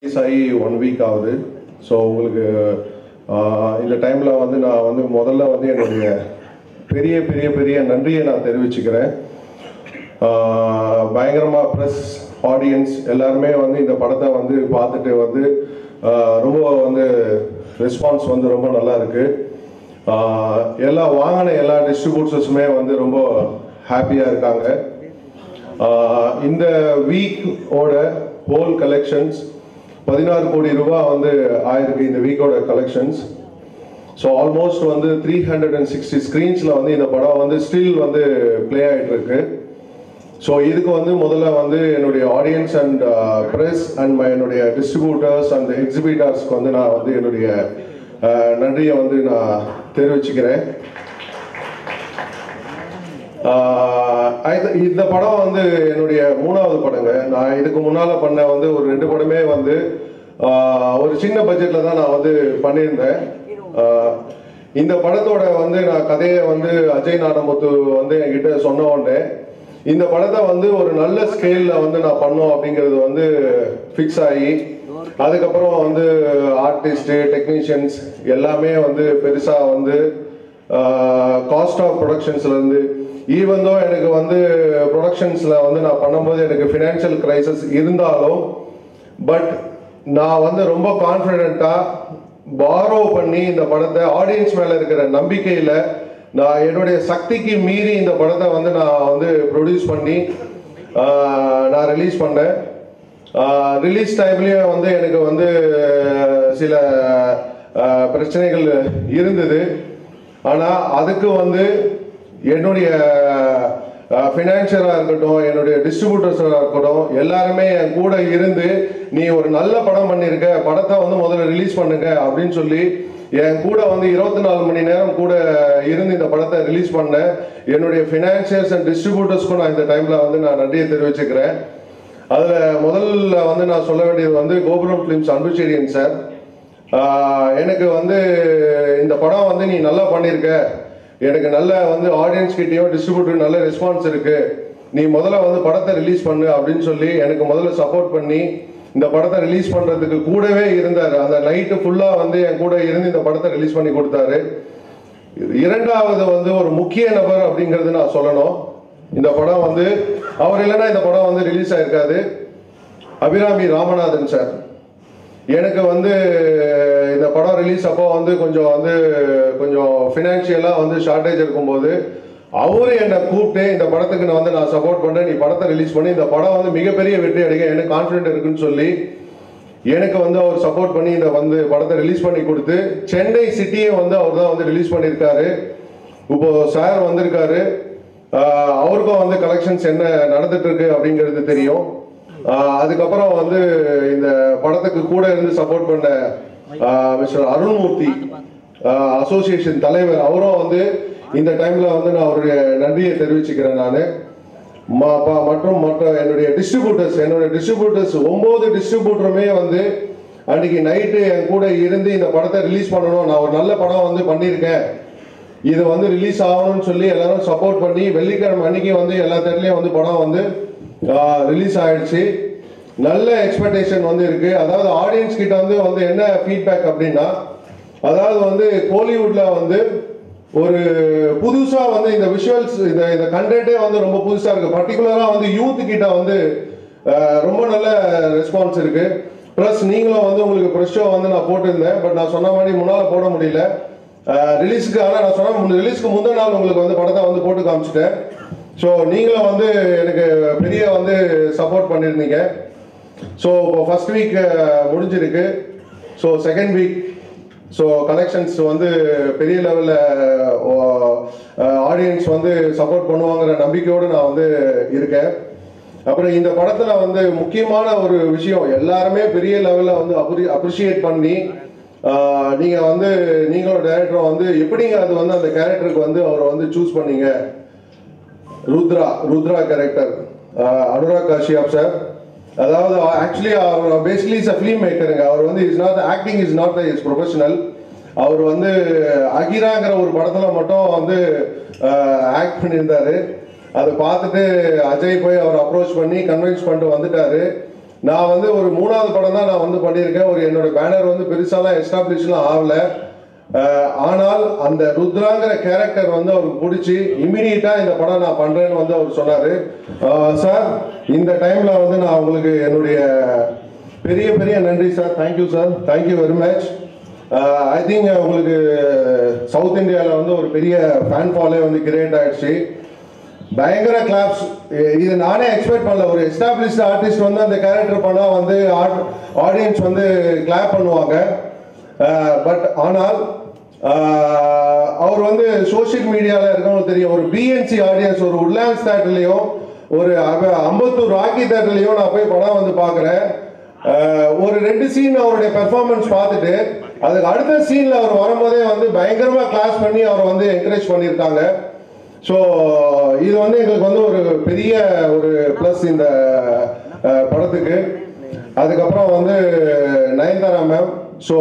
release ஆகி one week ஆகுது so உங்களுக்கு ஆஹ், இந்த டைமில் வந்து நான் வந்து முதல்ல வந்து என்னுடைய பெரிய பெரிய பெரிய நன்றியை நான் தெரிவிச்சுக்கிறேன் ஆஹ், பயங்கரமா ப்ரெஸ் ஆடியன்ஸ் எல்லாருமே வந்து இந்த படத்தை வந்து பார்த்துட்டு வந்து ஆஹ், ரொம்ப வந்து ரெஸ்பான்ஸ் வந்து ரொம்ப நல்லா இருக்கு ஆஹ், எல்லா வாங்கின எல்லா டிஸ்ட்ரிபியூட்டர்ஸுமே வந்து ரொம்ப ஹாப்பியாக இருக்காங்க ஆஹ், இந்த வீக்கோட ஹோல் கலெக்ஷன்ஸ் பதினாறு கோடி ரூபாய் வந்து ஆயிருக்கு இந்த வீக்கோட கலெக்ஷன்ஸ் ஸோ ஆல்மோஸ்ட் வந்து த்ரீ ஹண்ட்ரட் அண்ட் சிக்ஸ்டி ஸ்க்ரீன்ஸில் வந்து இந்த படம் வந்து ஸ்டில் வந்து ப்ளே ஆகிட்டு இருக்கு ஸோ இதுக்கு வந்து முதல்ல வந்து என்னுடைய ஆடியன்ஸ் அண்ட் ப்ரெஸ் அண்ட் என்னுடைய டிஸ்ட்ரிபியூட்டர்ஸ் அண்ட் எக்ஸிபிட்டர்ஸ்க்கு வந்து நான் வந்து என்னுடைய அஹ், நன்றியை வந்து நான் தெரிவிச்சுக்கிறேன் ஆஹ் இது- இந்த படம் வந்து என்னுடைய மூணாவது படங்க நான் இதுக்கு முன்னால பண்ண வந்து ஒரு ரெண்டு படமே வந்து ஆஹ் ஒரு சின்ன பட்ஜெட்ல தான் நான் வந்து பண்ணியிருந்தேன் ஆஹ் இந்த படத்தோட வந்து நான் கதையை வந்து அஜய் நாடமுத்து வந்து என்கிட்ட சொன்ன உடனே இந்த படத்தை வந்து ஒரு நல்ல ஸ்கேல்ல வந்து நான் பண்ணோம் அப்படிங்கிறது வந்து ஃபிக்ஸ் ஆகி அதுக்கப்புறம் வந்து ஆர்டிஸ்ட் டெக்னீஷியன்ஸ் எல்லாமே வந்து பெருசா வந்து காஸ்ட் ஆஃப் ப்ரொடக்ஷன்ஸ்ல இருந்து ஈவன் தோ எனக்கு வந்து ப்ரொடக்ஷன்ஸ்ல வந்து நான் பண்ணும்போது எனக்கு ஃபினான்ஷியல் கிரைசஸ் இருந்தாலும் பட் நான் வந்து ரொம்ப கான்ஃபிடென்ட்டா பாரோ பண்ணி இந்த படத்தை ஆடியன்ஸ் மேல இருக்கிற நம்பிக்கையில நான் என்னுடைய சக்திக்கு மீறி இந்த படத்தை வந்து நான் வந்து ப்ரொடியூஸ் பண்ணி ஆஹ், நான் ரிலீஸ் பண்ணேன் ரிலீஸ் டைம்லயும் வந்து எனக்கு வந்து சில ஆஹ், பிரச்சனைகள் இருந்தது ஆனா அதுக்கு வந்து என்னுடைய ஃபினான்ஷியலாக இருக்கட்டும் என்னுடைய டிஸ்ட்ரிபியூட்டர்ஸாக இருக்கட்டும் எல்லாருமே என் கூட இருந்து நீ ஒரு நல்ல படம் பண்ணியிருக்க படத்தை வந்து முதல்ல ரிலீஸ் பண்ணுங்க அப்படின்னு சொல்லி என் கூட வந்து இருபத்தி நாலு மணி நேரம் கூட இருந்து இந்த படத்தை ரிலீஸ் பண்ணேன் என்னுடைய ஃபினான்ஷியர்ஸ் அண்ட் டிஸ்ட்ரிபியூட்டர்ஸ்க்கும் நான் இந்த டைமில் வந்து நான் நன்றியை தெரிவிச்சுக்கிறேன் அதில் முதல்ல வந்து நான் சொல்ல வேண்டியது வந்து கோபுரம் ஃபிலிம்ஸ் அன்புச்செடியன் சார் ஆஹ் எனக்கு வந்து இந்த படம் வந்து நீ நல்லா பண்ணியிருக்க எனக்கு நல்ல வந்து ஆடியன்ஸ் கிட்டயும் டிஸ்ட்ரிபியூட்டர் நல்ல ரெஸ்பான்ஸ் இருக்கு நீ முதல்ல வந்து படத்தை ரிலீஸ் பண்ணு அப்படின்னு சொல்லி எனக்கு முதல்ல சப்போர்ட் பண்ணி இந்த படத்தை ரிலீஸ் பண்றதுக்கு கூடவே இருந்தார் அந்த நைட்டு ஃபுல்லா வந்து என் கூட இருந்து இந்த படத்தை ரிலீஸ் பண்ணி கொடுத்தாரு இரண்டாவது வந்து ஒரு முக்கிய நபர் அப்படிங்கிறது நான் சொல்லணும் இந்த படம் வந்து அவர் இல்லைன்னா இந்த படம் வந்து ரிலீஸ் ஆயிருக்காது அபிராமி ராமநாதன் சார் எனக்கு வந்து இந்த படம் ரிலீஸ் அப்போ வந்து கொஞ்சம் வந்து கொஞ்சம் ஃபினான்ஷியலாக வந்து ஷார்ட்டேஜ் இருக்கும்போது அவரு என்னை கூப்பிட்டு இந்த படத்துக்கு நான் வந்து நான் சப்போர்ட் பண்ணுறேன் நீ படத்தை ரிலீஸ் பண்ணி இந்த படம் வந்து மிகப்பெரிய வெற்றி அடைக்க எனக்கு கான்ஃபிடென்ட் இருக்குன்னு சொல்லி எனக்கு வந்து அவர் சப்போர்ட் பண்ணி இந்த வந்து படத்தை ரிலீஸ் பண்ணி கொடுத்து சென்னை சிட்டியை வந்து அவர் தான் வந்து ரிலீஸ் பண்ணியிருக்காரு இப்போ சார் வந்திருக்காரு ஆஹ் அவருக்கும் வந்து கலெக்ஷன்ஸ் என்ன நடந்துட்டு இருக்கு அப்படிங்கிறது தெரியும் ஆஹ் அதுக்கப்புறம் வந்து இந்த படத்துக்கு கூட இருந்து சப்போர்ட் பண்ண மிஸ்டர் அருண்மூர்த்தி அசோசியேஷன் தலைவர் அவரும் வந்து இந்த டைம்ல வந்து நான் அவருடைய நன்றியை தெரிவிச்சுக்கிறேன் நான் மற்றும் மற்ற என்னுடைய டிஸ்ட்ரிபியூட்டர்ஸ் என்னுடைய டிஸ்ட்ரிபியூட்டர்ஸ் ஒன்பது டிஸ்ட்ரிபியூட்டருமே வந்து அன்னைக்கு நைட்டு என் கூட இருந்து இந்த படத்தை ரிலீஸ் பண்ணணும் நான் ஒரு நல்ல படம் வந்து பண்ணியிருக்கேன் இது வந்து ரிலீஸ் ஆகணும்னு சொல்லி எல்லாரும் சப்போர்ட் பண்ணி வெள்ளிக்கிழமை அன்னைக்கு வந்து எல்லா தேட்டர்லையும் வந்து படம் வந்து ரிலீஸ் ஆயிடுச்சு நல்ல எக்ஸ்பெக்டேஷன் வந்து இருக்கு அதாவது ஆடியன்ஸ் கிட்ட வந்து வந்து என்ன ஃபீட்பேக் அப்படின்னா அதாவது வந்து கோலிவுட்ல வந்து ஒரு புதுசா வந்து இந்த விஷுவல்ஸ் இந்த இந்த கண்டென்ட்டே வந்து ரொம்ப புதுசா இருக்கு பர்டிகுலரா வந்து யூத் கிட்ட வந்து அஹ், ரொம்ப நல்ல ரெஸ்பான்ஸ் இருக்கு ப்ளஸ் நீங்களும் வந்து உங்களுக்கு ப்ரெஷ் ஷோ வந்து நான் போட்டிருந்தேன் பட் நான் சொன்ன மாதிரி முன்னால் போட முடியல ரிலீஸ்க்கு ஆனால் நான் சொன்ன ரிலீஸ்க்கு முந்தின நாள் உங்களுக்கு வந்து படத்தை வந்து போட்டு காமிச்சிட்டேன் ஸோ நீங்களும் வந்து எனக்கு பெரிய வந்து சப்போர்ட் பண்ணியிருந்தீங்க ஸோ இப்போ ஃபர்ஸ்ட் வீக் முடிஞ்சிருக்கு so second week so collections வந்து பெரிய லெவலில் ஆடியன்ஸ் வந்து சப்போர்ட் பண்ணுவாங்கிற நம்பிக்கையோடு நான் வந்து இருக்கேன் அப்புறம் இந்த படத்துல வந்து முக்கியமான ஒரு விஷயம் எல்லாருமே பெரிய லெவல்ல வந்து அப்ரிஷியேட் பண்ணி ஆஹ், நீங்க வந்து நீங்களோட டேரக்டர் வந்து எப்படிங்க அது வந்து அந்த கேரக்டருக்கு வந்து அவரை வந்து சூஸ் பண்ணீங்க ருத்ரா ருத்ரா கேரக்டர் அனுராக் காஷியாப் சார் அதாவது ஆக்சுவலி அவர் பேசிக்கலி இஸ் அ ஃபிலிம் மேக்கருங்க அவர் வந்து is not acting is not is professional அவர் வந்து அகிராங்கிற ஒரு படத்துல மட்டும் வந்து ஆக்ட் பண்ணியிருந்தாரு அதை பார்த்துட்டு அஜய் போய் அவர் அப்ரோச் பண்ணி கன்வின்ஸ் பண்ணிட்டு வந்துட்டாரு நான் வந்து ஒரு மூணாவது படம் தான் நான் வந்து பண்ணியிருக்கேன் ஒரு என்னோட பேனர் வந்து பெருசாலாம் எஸ்டாப்ளிஷ்லாம் ஆகல அஹ், ஆனால் அந்த ருத்ராங்கிற கேரக்டர் வந்து அவருக்கு பிடிச்சி இம்மிடியட்டா இந்த படம் நான் பண்றேன்னு வந்து அவர் சொன்னாரு சார் இந்த டைம்ல வந்து நான் உங்களுக்கு என்னுடைய பெரிய பெரிய நன்றி sir thank you sir thank you very much I think உங்களுக்கு சவுத் இந்தியாவில் வந்து ஒரு பெரிய ஃபேன் ஃபாலே வந்து கிரியேட் ஆயிடுச்சு பயங்கர கிளாப்ஸ் இது நானே எக்ஸ்பெக்ட் பண்ணல ஒரு எஸ்டாப்ளிஷ்ட் ஆர்டிஸ்ட் வந்து அந்த கேரக்டர் பண்ணா வந்து ஆடியன்ஸ் வந்து கிளாப் பண்ணுவாங்க பட் ஆனால் ஆஹ், அவர் வந்து சோஷியல் மீடியாவில் இருக்கவங்களுக்கு தெரியும் ஒரு பிஎன்சி ஆடியன்ஸ் ஒரு உட்லாண்ட்ஸ் தேட்டர்லையும் ஒரு அப- அம்பத்தூர் ராக்கி தேட்டர்லையும் நான் போய் படம் வந்து பார்க்குறேன் ஒரு ரெண்டு சீன் அவருடைய பெர்ஃபார்மன்ஸ் பார்த்துட்டு அதுக்கு அடுத்த சீன்ல அவர் வரும்போதே வந்து பயங்கரமா கிளாஸ் பண்ணி அவரை வந்து என்கரேஜ் பண்ணியிருக்காங்க ஸோ இது வந்து எங்களுக்கு வந்து ஒரு பெரிய ஒரு ப்ளஸ் இந்த அஹ், படத்துக்கு அதுக்கப்புறம் வந்து நயன்தாரா மேம் ஸோ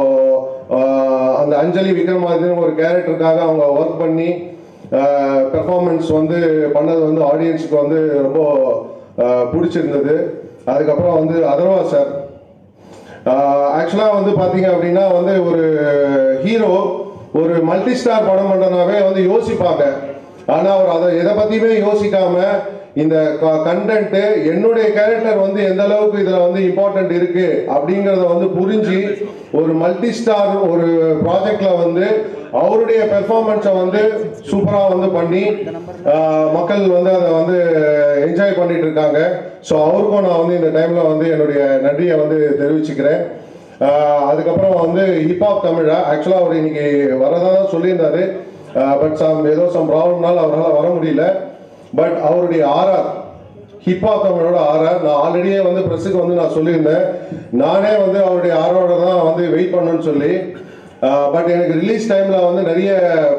அந்த அஞ்சலி விக்ரமாதித்யன் ஒரு கேரக்டருக்காக அவங்க ஒர்க் பண்ணி பெர்ஃபார்மன்ஸ் வந்து பண்ணது வந்து ஆடியன்ஸுக்கு வந்து ரொம்ப அஹ், பிடிச்சிருந்தது அதுக்கப்புறம் வந்து அதர்வா சார் ஆக்சுவலாக வந்து பார்த்தீங்க அப்படின்னா வந்து ஒரு ஹீரோ ஒரு மல்டி ஸ்டார் படம் பண்ணுறனாவே வந்து யோசிப்பாங்க ஆனால் அவர் அதை எதை பற்றியுமே யோசிக்காம இந்த கண்டென்ட்டு என்னுடைய கேரக்டர் வந்து எந்த அளவுக்கு இதில் வந்து இம்பார்ட்டன்ட் இருக்கு அப்படிங்கிறத வந்து புரிஞ்சு ஒரு மல்டி ஸ்டார் ஒரு ப்ராஜெக்ட்ல வந்து அவருடைய பெர்ஃபார்மன்ஸை வந்து சூப்பராக வந்து பண்ணி ஆஹ், மக்கள் வந்து அதை வந்து என்ஜாய் பண்ணிட்டு இருக்காங்க ஸோ அவருக்கும் நான் வந்து இந்த டைம்ல வந்து என்னுடைய நன்றியை வந்து தெரிவிச்சுக்கிறேன் ஆஹ், அதுக்கப்புறம் வந்து ஹிப்ஹாப் தமிழா ஆக்சுவலாக அவர் இன்னைக்கு வரதா தான் சொல்லியிருந்தாரு பட் சம் ஏதோ சம் ப்ராப்ளம்னால அவரால் வர முடியல பட் அவருடைய ஆர்ஆர் ஹிப்ஹாப் தமிழோட ஆர்ஆர் நான் ஆல்ரெடியே வந்து ப்ரெஸ்ஸுக்கு வந்து நான் சொல்லியிருந்தேன் நானே வந்து அவருடைய ஆரோட தான் வந்து வெயிட் பண்ணணும்னு சொல்லி பட் எனக்கு ரிலீஸ் டைமில் வந்து நிறைய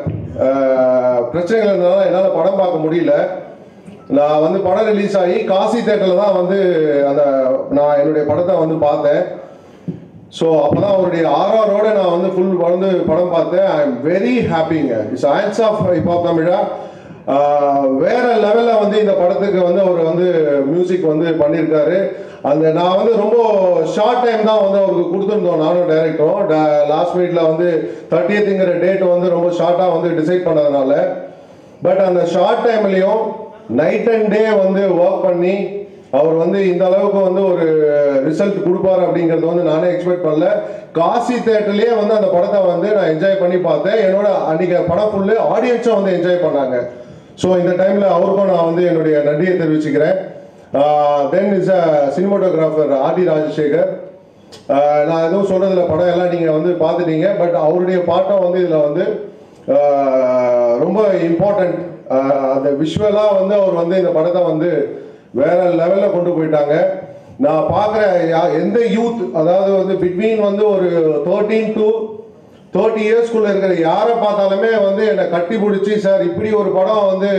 ஆஹ், பிரச்சனைகள் இருந்தனால என்னால் படம் பார்க்க முடியல நான் வந்து படம் ரிலீஸ் ஆகி காசி தேட்டரில் தான் வந்து அந்த நான் என்னுடைய படத்தை வந்து பார்த்தேன் ஸோ அப்பதான் அவருடைய ஆர்ஆரோட நான் வந்து ஃபுல் வந்து படம் பார்த்தேன் ஐ எம் வெரி ஹாப்பிங்க it's ones of Hiphop Tamizha ah வேற லெவலில் வந்து இந்த படத்துக்கு வந்து அவர் வந்து மியூசிக் வந்து பண்ணியிருக்காரு அந்த நான் வந்து ரொம்ப ஷார்ட் டைம் தான் வந்து அவருக்கு கொடுத்துருந்தோம் நானும் டைரக்டரும் லாஸ்ட் மினிட்ல வந்து தேர்ட்டியத்துங்கிற டேட் வந்து ரொம்ப ஷார்ட்டாக வந்து டிசைட் பண்ணதுனால பட் அந்த ஷார்ட் டைம்லையும் நைட் அண்ட் டே வந்து ஒர்க் பண்ணி அவர் வந்து இந்த அளவுக்கு வந்து ஒரு ரிசல்ட் கொடுப்பாரு அப்படிங்கறது வந்து நானே எக்ஸ்பெக்ட் பண்ணல காசி தேட்டர்லயே வந்து அந்த படத்தை வந்து நான் என்ஜாய் பண்ணி பார்த்தேன் என்னோட அன்னைக்கு படம் ஃபுல்லு ஆடியன்ஸும் வந்து என்ஜாய் பண்ணாங்க ஸோ இந்த டைம்ல அவருக்கும் நான் வந்து என்னுடைய நன்றியை தெரிவிச்சுக்கிறேன் then is a cinematographer R D Rajasekar ah நான் எதுவும் சொல்றதுல படம் எல்லாம் நீங்க வந்து பார்த்துட்டீங்க பட் அவருடைய பாட்டம் வந்து இதுல வந்து ஆஹ் ரொம்ப இம்பார்ட்டன்ட் அந்த விஷுவலா வந்து அவர் வந்து இந்த படத்தை வந்து வேற லெவல்ல கொண்டு போயிட்டாங்க நான் பார்க்குற எந்த யூத் அதாவது வந்து பிட்வீன் வந்து ஒரு தேர்ட்டீன் டு தேர்ட்டி இயர்ஸ்க்குள்ள இருக்கிற யாரை பார்த்தாலுமே வந்து என்னை கட்டி பிடிச்சி சார் இப்படி ஒரு படம் வந்து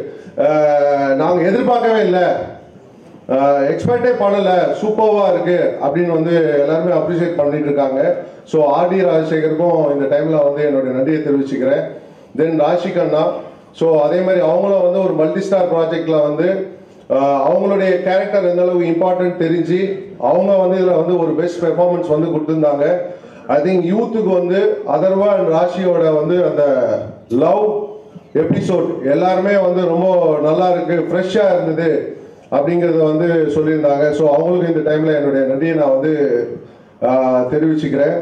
நாங்கள் எதிர்பார்க்கவே இல்லை எக்ஸ்பெக்டே பண்ணல சூப்பர்வா இருக்கு அப்படின்னு வந்து எல்லாருமே அப்ரிஷியேட் பண்ணிட்டு இருக்காங்க ஸோ ஆர்டி ராஜசேகருக்கும் இந்த டைம்ல வந்து என்னுடைய நன்றியை தெரிவிச்சுக்கிறேன் தென் ராஷிக் அண்ணா ஸோ அதே மாதிரி அவங்களும் வந்து ஒரு மல்டி ஸ்டார் ப்ராஜெக்ட்ல வந்து ஆஹ், அவங்களுடைய கேரக்டர் எந்த அளவுக்கு இம்பார்ட்டன்ட் தெரிஞ்சு அவங்க வந்து இதில் வந்து ஒரு பெஸ்ட் பெர்ஃபார்மன்ஸ் வந்து கொடுத்துருந்தாங்க ஐ திங்க் யூத்துக்கு வந்து அதர்வா அண்ட் ராஷியோட வந்து அந்த லவ் எபிசோட் எல்லாருமே வந்து ரொம்ப நல்லா இருக்கு ஃப்ரெஷ்ஷாக இருந்தது அப்படிங்கிறத வந்து சொல்லியிருந்தாங்க ஸோ அவங்களுக்கு இந்த டைமில் என்னுடைய நன்றியை நான் வந்து ஆஹ், தெரிவிச்சுக்கிறேன்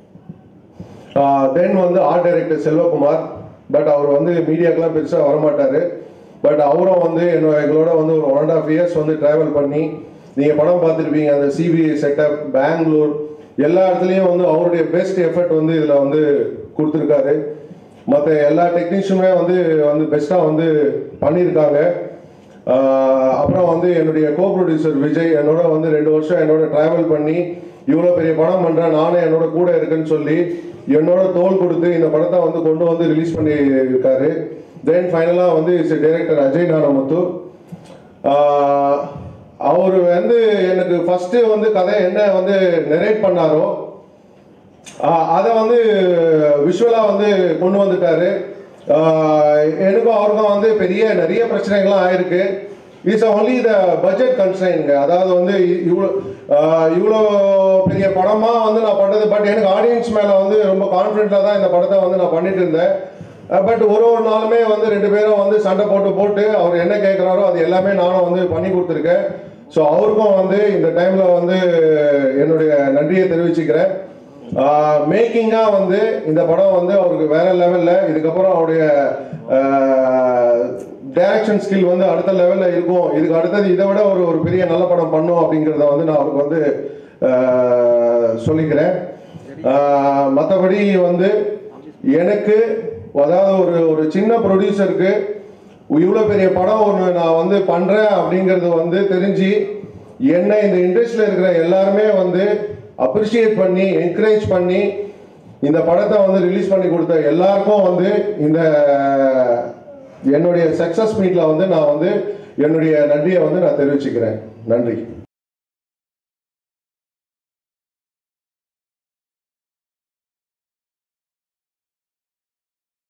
தென் வந்து ஆர்ட் டைரக்டர் செல்வகுமார் பட் அவர் வந்து மீடியாக்கெல்லாம் பெருசாக வரமாட்டார் பட் அவரும் வந்து என்னோட எங்களோட வந்து ஒரு ஒன் அண்ட் ஆஃப் இயர்ஸ் வந்து ட்ராவல் பண்ணி நீங்கள் படம் பார்த்துருப்பீங்க அந்த சிபிஐ செட்டப் பெங்களூர் எல்லா இடத்துலையும் வந்து அவருடைய பெஸ்ட் எஃபர்ட் வந்து இதில் வந்து கொடுத்துருக்காரு மற்ற எல்லா டெக்னீஷியனுமே வந்து வந்து பெஸ்ட்டாக வந்து பண்ணியிருக்காங்க ஆஹ் அப்புறம் வந்து என்னுடைய கோ ப்ரொடியூசர் விஜய் என்னோட வந்து ரெண்டு வருஷம் என்னோட டிராவல் பண்ணி இவ்வளோ பெரிய படம் பண்ணுறேன் நானும் என்னோட கூட இருக்கேன்னு சொல்லி என்னோட தோல் கொடுத்து இந்த படத்தை வந்து கொண்டு வந்து ரிலீஸ் பண்ணி இருக்காரு தென் ஃபைனலாக வந்து இஸ் டைரக்டர் அஜய் நானமுத்து அவர் வந்து எனக்கு ஃபர்ஸ்ட் வந்து கதை என்ன வந்து நெரேட் பண்ணாரோ ஆஹ் அதை வந்து விஷுவலாக வந்து கொண்டு வந்துட்டாரு ஆஹ் எனக்கும் அவருக்கும் வந்து பெரிய நிறைய பிரச்சனைகள்லாம் ஆயிருக்கு இட்ஸ் ஒன்லி த பட்ஜெட் கன்ஸ்டைனுங்க அதாவது வந்து இவ்வளோ இவ்வளோ பெரிய படமாக வந்து நான் பண்ணது பட் எனக்கு ஆடியன்ஸ் மேலே வந்து ரொம்ப கான்ஃபிடென்ட்டாக தான் இந்த படத்தை வந்து நான் பண்ணிட்டு இருந்தேன் பட் ஒரு ஒரு நாளுமே வந்து ரெண்டு பேரும் வந்து சண்டை போட்டு போட்டு அவர் என்ன கேட்குறாரோ அது எல்லாமே நானும் வந்து பண்ணி கொடுத்துருக்கேன் ஸோ அவருக்கும் வந்து இந்த டைமில் வந்து என்னுடைய நன்றியை தெரிவிச்சுக்கிறேன் மேக்கிங்காக வந்து இந்த படம் வந்து அவருக்கு வேற லெவலில் இதுக்கப்புறம் அவருடைய டைரக்ஷன் ஸ்கில் வந்து அடுத்த லெவலில் இருக்கும் இதுக்கு அடுத்தது இதை விட ஒரு ஒரு பெரிய நல்ல படம் பண்ணும் அப்படிங்கிறத வந்து நான் அவருக்கு வந்து ஆஹ், சொல்லிக்கிறேன் மற்றபடி வந்து எனக்கு அதாவது ஒரு ஒரு சின்ன ப்ரொடியூசருக்கு இவ்வளோ பெரிய படம் ஒன்று நான் வந்து பண்ணுறேன் அப்படிங்கிறது வந்து தெரிஞ்சு என்ன இந்த இண்டஸ்ட்ரியில் இருக்கிற எல்லாருமே வந்து அப்ரிஷியேட் பண்ணி என்கரேஜ் பண்ணி இந்த படத்தை வந்து ரிலீஸ் பண்ணி கொடுத்த எல்லாருக்கும் வந்து இந்த என்னுடைய சக்ஸஸ் மீட்டில் வந்து நான் வந்து என்னுடைய நன்றியை வந்து நான் தெரிவிச்சுக்கிறேன் நன்றி